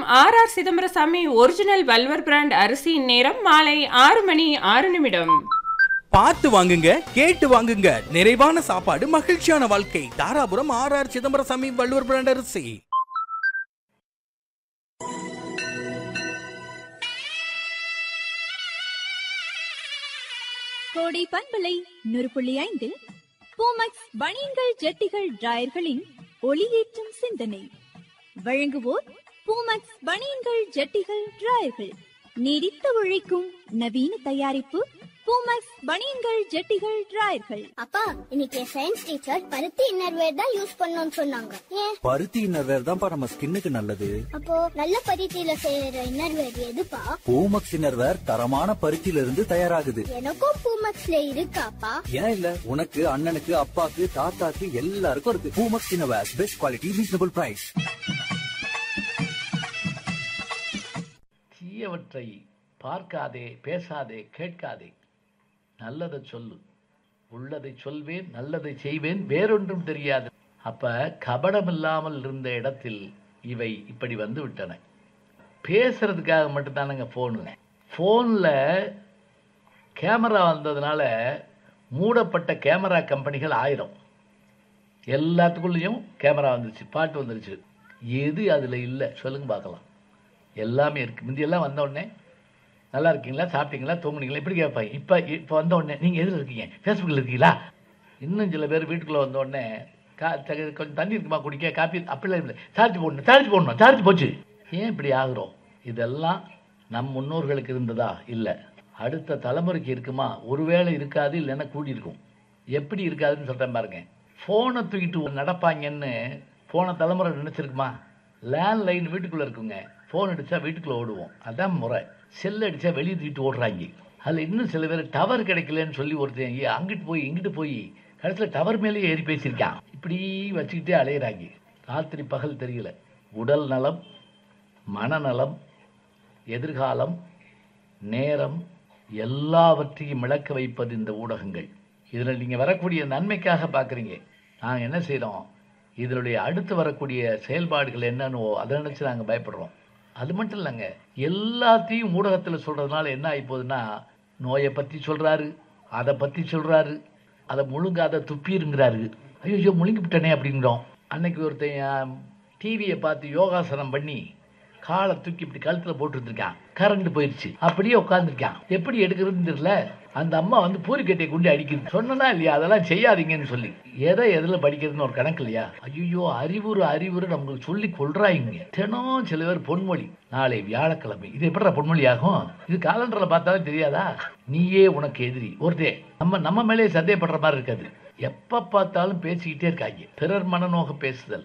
R R Chidambaraswamy original Valluvar brand அரிசியின் நேரம் மாலை ஆறு மணி ஆறு நிமிடம் பார்த்து வாங்குங்க கேட்டு வாங்குங்க நிறைவான சாப்பாடு மகிழ்ச்சியான வாழ்க்கை Dharapuram R R Chidambaraswamy Valluvar brand அரிசி கோடை பண்பலை நூறு புள்ளி ஐந்தில் பூமக்ஸ் பனியன்கள் ஜட்டிகள் டிராயர்களின் ஒளியேற்றும் சிந்தனை வழங்குவோர் பூமக்ஸ் பனியன்கள் ஜட்டிகள் டிராயர்கள் நீடித்து உழைக்கும் நவீன தயாரிப்பு பூமக்ஸ் பனியன்கள் ஜட்டிகள் டிராயர்கள் அப்பா இன்னைக்கு சயின்ஸ் டீச்சர் பருத்தி இன்னர்வேர் தான் யூஸ் பண்ணணும்னு சொன்னாங்க ஏன் பருத்தி இன்னர்வேர் தான்ப்பா நம்ம ஸ்கின்னுக்கு நல்லது அப்போ நல்ல பருத்தியில செய்யற இன்னர்வேர் எதுப்பா பூமக்ஸ் இன்னர்வேர் தரமான பருத்தியில இருந்து தயாராகுது எனக்கும் பூமக்ஸ்ல இருக்காப்பா ஏன் இல்ல உனக்கு அண்ணனுக்கு அப்பாக்கு தாத்தாக்கு எல்லாருக்கும் இருக்கு Poomex innerwear best quality reasonable price தீயவற்றை பார்க்காதே பேசாதே கேட்காதே நல்லதை சொல்லு உள்ளதை சொல்வேன் நல்லதை செய்வேன் வேறொன்றும் தெரியாது அப்ப கபடம் இல்லாமல் இருந்த இடத்தில் இவை இப்படி வந்து விட்டன பேசுறதுக்காக மட்டும்தானங்க ஃபோனு ஃபோனில் கேமரா வந்ததுனால மூடப்பட்ட கேமரா கம்பெனிகள் ஆயிரம் எல்லாத்துக்குள்ளேயும் கேமரா வந்துருச்சு பாட்டு வந்துருச்சு எது அதில் இல்லை சொல்லுங்க பார்க்கலாம் எல்லாமே இருக்குது முந்தியெல்லாம் வந்த உடனே நல்லா இருக்கீங்களா சாப்பிட்டீங்களா தூங்குனீங்களா இப்படி கேட்பாங்க இப்போ இப்போ வந்த உடனே நீங்கள் எதில் இருக்கீங்க ஃபேஸ்புக்கில் இருக்கீங்களா இன்னும் சில பேர் வீட்டுக்குள்ளே வந்த உடனே கா ச- கொஞ்சம் தண்ணி இருக்குமா குடிக்க காப்பி அப்படிலாம் இல்லை சார்ஜ் போடணும் சார்ஜ் போடணும் சார்ஜ் போச்சு ஏன் இப்படி ஆகுறோம் இதெல்லாம் நம் முன்னோர்களுக்கு இருந்ததா இல்லை அடுத்த தலைமுறைக்கு இருக்குமா ஒருவேளை இருக்காது இல்லைன்னா கூடி இருக்கும் எப்படி இருக்காதுன்னு சொல்கிறேன் பாருங்க ஃபோனை தூக்கிட்டு நடப்பாங்கன்னு போன தலைமுறை நினச்சிருக்குமா லேண்ட்லைன் வீட்டுக்குள்ளே இருக்குங்க ஃபோன் அடித்தா வீட்டுக்குள்ளே ஓடுவோம் அதான் முறை செல் அடித்தா வெளியே தூக்கிட்டு ஓடுறாங்க அதில் இன்னும் சில பேர் டவர் கிடைக்கலன்னு சொல்லி ஒருத்தன் ஏ அங்கிட்டு போய் இங்கிட்டு போய் கடைசியில் டவர் மேலேயே ஏறி பேசியிருக்கான் இப்படி வச்சுக்கிட்டே அலையிறாங்க ராத்திரி பகல் தெரியல உடல் நலம் மனநலம் எதிர்காலம் நேரம் எல்லாவற்றையும் இழக்க வைப்பது இந்த ஊடகங்கள் இதில் நீங்கள் வரக்கூடிய நன்மைக்காக பார்க்குறீங்க நாங்கள் என்ன செய்கிறோம் இதனுடைய அடுத்து வரக்கூடிய செயல்பாடுகள் என்னன்னு அதை நினச்சி நாங்கள் பயப்படுறோம் அது மட்டும் இல்லைங்க எல்லாத்தையும் ஊடகத்தில் சொல்கிறதுனால என்ன ஆகி போகுதுன்னா நோயை பற்றி சொல்கிறாரு அதை பற்றி சொல்கிறாரு அதை முழுங்காத துப்பிருங்கிறாரு ஐயோ முழுங்கி விட்டனே அப்படிங்கிறோம் அன்னைக்கு ஒருத்தன் டிவியை பார்த்து யோகாசனம் பண்ணி காலை தூக்கி இப்படி கழுத்துல போட்டு இருந்திருக்கான் கரண்ட் போயிருச்சு அப்படியே உட்காந்துருக்கான் எப்படி எடுக்கிறதுன்னு தெரியல அந்த அம்மா வந்து பூரிக்கட்டையை கொண்டு அடிக்குது சொன்னா இல்லையா அதெல்லாம் செய்யாதீங்கன்னு சொல்லி எதை எதுல படிக்கிறதுன்னு ஒரு கணக்கு இல்லையா ஐயோ அறிவுறு அறிவுறு நம்மளுக்கு சொல்லி கொள்றாங்க தினம் சில பேர் பொன்மொழி நாளை வியாழக்கிழமை இது எப்படிடா பொன்மொழி ஆகும் இது காலண்டர்ல பார்த்தாலும் தெரியாதா நீயே உனக்கு எதிரி ஒருத்தே நம்ம நம்ம மேலே சந்தேகப்படுற மாதிரி இருக்காது எப்ப பார்த்தாலும் பேசிக்கிட்டே இருக்காங்க பிறர் மனநோக பேசுதல்